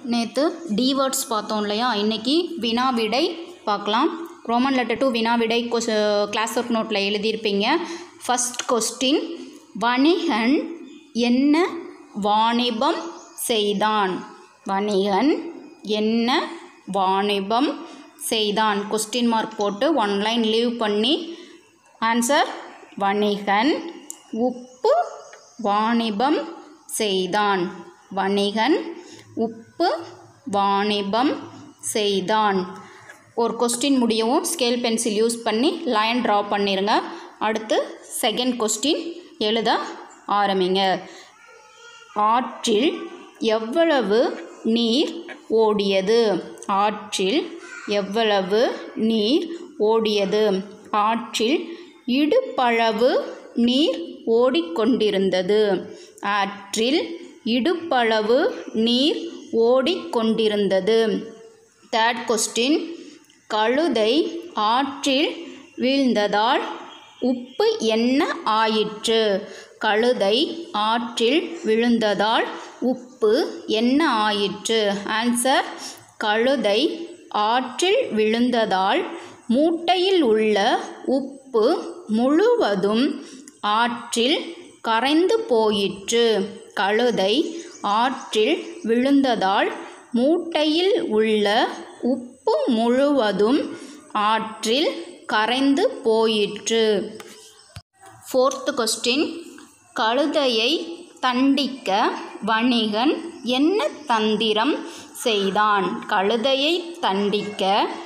நேற்று D words பார்த்தோம் இல்லையா இன்றைக்கி வினா விடை பார்க்கலாம் ரோமன் லெட்டர் டூ வினா விடை கொஸ் கிளாஸ் ஒர்க் நோட்டில் எழுதியிருப்பீங்க ஃபஸ்ட் கொஸ்டின் வணிகன் என்ன வாணிபம் செய்தான் வணிகன் என்ன வாணிபம் செய்தான் கொஸ்டின் மார்க் போட்டு ஒன் லைன் லீவ் பண்ணி ஆன்சர் வணிகன் உப்பு வாணிபம் செய்தான் வணிகன் உப்பு வாணிபம் செய்தான் ஒரு கொஸ்டின் முடியவும் ஸ்கேல் பென்சில் யூஸ் பண்ணி லைன் ட்ரா பண்ணிடுங்க அடுத்து செகண்ட் கொஸ்டின் எழுத ஆரம்பிங்க ஆற்றில் எவ்வளவு நீர் ஓடியது ஆற்றில் எவ்வளவு நீர் ஓடியது ஆற்றில் இடுப்பளவு நீர் ஓடிக்கொண்டிருந்தது ஆற்றில் இடுப்பளவு நீர் ஓடிக்கொண்டிருந்தது தேர்ட் கொஸ்டின் கழுதை ஆற்றில் வீழ்ந்ததால் உப்பு என்ன ஆயிற்று கழுதை ஆற்றில் விழுந்ததால் உப்பு என்ன ஆயிற்று ஆன்சர் கழுதை ஆற்றில் விழுந்ததால் மூட்டையில் உள்ள உப்பு முழுவதும் ஆற்றில் கரைந்து போயிற்று கழுதை ஆற்றில் விழுந்ததால் மூட்டையில் உள்ள உப்பு முழுவதும் ஆற்றில் கரைந்து போயிற்று ஃபோர்த்து கொஸ்டின் கழுதையை தண்டிக்க வணிகன் என்ன தந்திரம் செய்தான் கழுதையை தண்டிக்க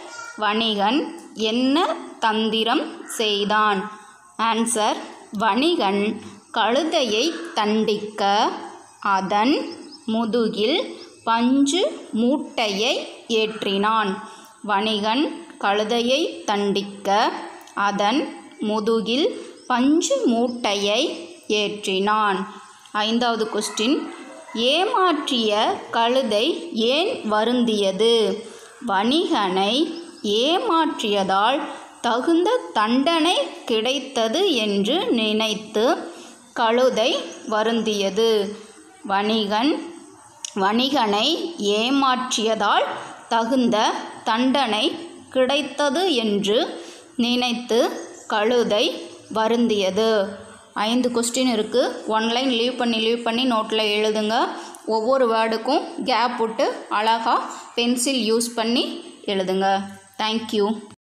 வணிகன் என்ன தந்திரம் செய்தான் ஆன்சர் வணிகன் கழுதையை தண்டிக்க அதன் முதுகில் பஞ்சு மூட்டையை ஏற்றினான் வணிகன் கழுதையை தண்டிக்க அதன் முதுகில் பஞ்சு மூட்டையை ஏற்றினான் ஐந்தாவது கொஸ்டின் ஏமாற்றிய கழுதை ஏன் வருந்தியது வணிகனை ஏமாற்றியதால் தகுந்த தண்டனை கிடைத்தது என்று நினைத்து கழுதை வருந்தியது வணிகன் வணிகனை ஏமாற்றியதால் தகுந்த தண்டனை கிடைத்தது என்று நினைத்து கழுதை வருந்தியது ஐந்து கொஸ்டின் இருக்குது ஒன் லைன் லீவ் பண்ணி லீவ் பண்ணி நோட்டில் எழுதுங்க ஒவ்வொரு வேர்டுக்கும் கேப் விட்டு அழகாக பென்சில் யூஸ் பண்ணி எழுதுங்க தேங்க்யூ